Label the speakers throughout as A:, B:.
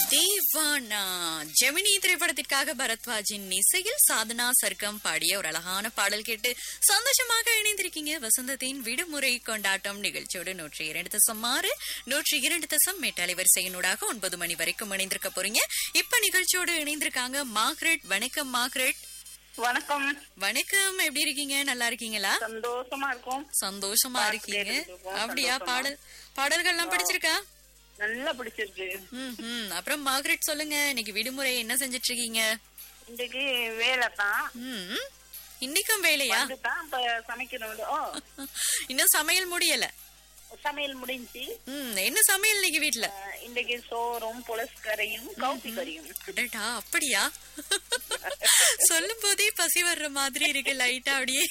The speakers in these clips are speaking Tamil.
A: தேவானா ஜெமினி திரைப்படத்திற்காக பரத்வாஜின் இசையில் சாதனா சர்க்கம் பாடிய ஒரு அழகான பாடல் கேட்டு சந்தோஷமாக இணைந்திருக்கீங்க வசந்தத்தின் விடுமுறை கொண்டாட்டம் நிகழ்ச்சியோடு நூற்றி இரண்டு தசம் ஆறு நூற்றி இரண்டு தசம் மெட்டாலை வரிசையினூடாக ஒன்பது மணி வரைக்கும் இணைந்திருக்க போறீங்க இப்ப நிகழ்ச்சியோடு இணைந்திருக்காங்க மார்க்ரெட் வணக்கம் மார்க்ரெட்
B: வணக்கம்
A: வணக்கம் எப்படி இருக்கீங்க நல்லா இருக்கீங்களா
B: சந்தோஷமா இருக்கும்
A: சந்தோஷமா
B: பாட்டு
A: இருக்கீங்க
B: கேட்டுட்டு இருக்கோம்,
A: அப்படியா
B: சந்தோஷமா.
A: பாடல் பாடல்கள்லாம் பிடிச்சிருக்கா
B: நல்லா பிடிச்சிருக்கு
A: ம் ம் அப்புறம் மார்க்ரெட் சொல்லுங்க இன்னைக்கு விடுமுறை என்ன செஞ்சிட்டு இருக்கீங்க
B: இன்னைக்கு வேலை தான்
A: ம் இன்னைக்கும் வேலையா
B: தான் இப்ப சமைக்கணும் ஓ
A: இன்னும் சமையல் முடியல
B: சமையல் முடிஞ்சு
A: ம் என்ன சமையல் இன்னைக்கு வீட்ல
B: அஹ், இன்னைக்கு சோறும் புலஸ்கரையும் கவுத்தி கறியும்
A: அடடா அப்படியா சொல்லும் போதே பசி வர்ற மாதிரி இருக்கு லைட்டா அப்படியே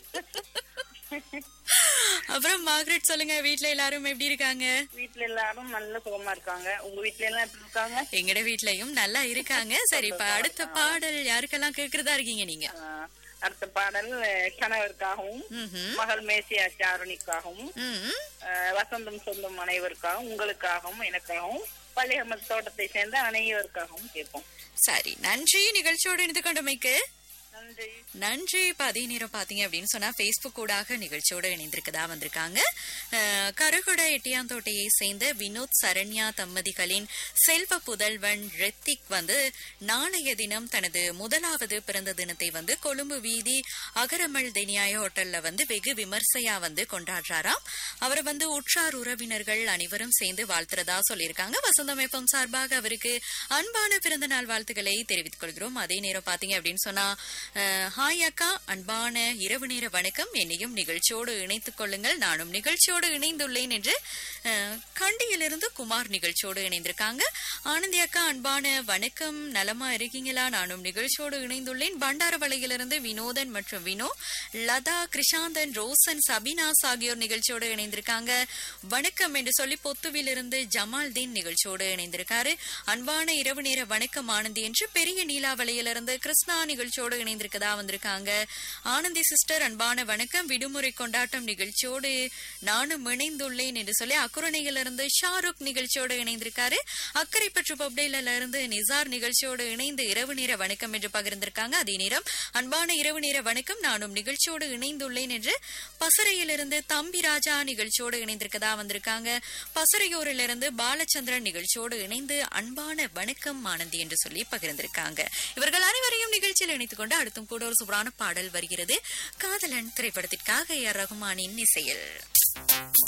A: அப்புறம் மார்க்ரெட் சொல்லுங்க வீட்ல எல்லாரும் எப்படி இருக்காங்க
B: வீட்ல எல்லாரும் நல்ல சுகமா இருக்காங்க உங்க வீட்ல எல்லாம் எப்படி இருக்காங்க
A: எங்கட வீட்லயும் நல்லா இருக்காங்க சரி இப்ப அடுத்த பாடல் யாருக்கெல்லாம் கேக்குறதா இருக்கீங்க நீங்க
B: அஹ், அடுத்த பாடல் அஹ், கணவருக்காகவும்
A: ம்ஹும்.
B: மகள் மேசியா சாருணிக்காகவும்
A: ம்
B: அஹ், வசந்தம் சொந்தம் அனைவருக்காகவும் உங்களுக்காகவும் எனக்காகவும் பள்ளியம்மன் தோட்டத்தை சேர்ந்த அனைவருக்காகவும் கேட்போம்
A: சரி நன்றி நிகழ்ச்சியோடு இணைந்து கொண்டமைக்கு
B: நன்றி
A: நன்றி இப்ப அதே நேரம் பாத்தீங்க அப்படின்னு சொன்னா பேஸ்புக் ஊடாக நிகழ்ச்சியோட இணைந்திருக்கதா வந்திருக்காங்க அஹ், கருகுட எட்டியாந்தோட்டையை சேர்ந்த வினோத் சரண்யா தம்பதிகளின் செல்வ புதல்வன் ரித்திக் வந்து நாளைய தினம் தனது முதலாவது பிறந்த தினத்தை வந்து கொழும்பு வீதி அகரமல் தெனியாய ஹோட்டல்ல வந்து வெகு விமர்சையா வந்து கொண்டாடுறாராம் அவரை வந்து உற்றார் உறவினர்கள் அனைவரும் சேர்ந்து வாழ்த்துறதா சொல்லியிருக்காங்க வசந்தம் எஃப்எம் சார்பாக அவருக்கு அன்பான பிறந்த நாள் வாழ்த்துக்களை தெரிவித்துக் கொள்கிறோம் அதே நேரம் பாத்தீங்க அப்படின்னு சொன்னா அஹ், ஹாய் அக்கா அன்பான இரவு நேர வணக்கம் என்னையும் நிகழ்ச்சியோடு இணைத்துக் கொள்ளுங்கள் நானும் நிகழ்ச்சியோடு இணைந்துள்ளேன் என்று அஹ், கண்டியிலிருந்து குமார் நிகழ்ச்சியோடு இணைந்திருக்காங்க ஆனந்தி அக்கா அன்பான வணக்கம் நலமா இருக்கீங்களா நானும் நிகழ்ச்சியோடு இணைந்துள்ளேன் பண்டாரவளையிலிருந்து வினோதன் மற்றும் வினோ லதா கிருஷாந்தன் ரோசன் சபினாஸ் ஆகியோர் நிகழ்ச்சியோடு இணைந்திருக்காங்க வணக்கம் என்று சொல்லி பொத்துவிலிருந்து ஜமால்தீன் நிகழ்ச்சியோடு இணைந்திருக்காரு அன்பான இரவு நேர வணக்கம் ஆனந்தி என்று பெரிய நீலாவளையிலிருந்து கிருஷ்ணா நிகழ்ச்சியோடு இணைந்திருக்கதா வந்திருக்காங்க ஆனந்தி சிஸ்டர் அன்பான வணக்கம் விடுமுறை கொண்டாட்டம் நிகழ்ச்சியோடு நானும் இணைந்துள்ளேன் என்று சொல்லி அக்குரணையிலிருந்து ஷாருக் நிகழ்ச்சியோடு இணைந்திருக்காரு அக்கறை பற்று பப்டைல இருந்து நிசார் நிகழ்ச்சியோடு இணைந்து இரவு நேர வணக்கம் என்று பகிர்ந்திருக்காங்க அதே நேரம் அன்பான இரவு நேர வணக்கம் நானும் நிகழ்ச்சியோடு இணைந்துள்ளேன் என்று பசறையிலிருந்து தம்பி ராஜா நிகழ்ச்சியோடு இணைந்திருக்கதா வந்திருக்காங்க பசறையூரிலிருந்து பாலச்சந்திரன் நிகழ்ச்சியோடு இணைந்து அன்பான வணக்கம் ஆனந்தி என்று சொல்லி பகிர்ந்திருக்காங்க இவர்கள் அனைவரையும் நிகழ்ச்சியில் இணைத்துக் கொண்டு அடுத்தும் கூட ஒரு சூப்பரான பாடல் வருகிறது காதலன் திரைப்படத்திற்காக ஏ ஆர் ரகுமானின் இசையில்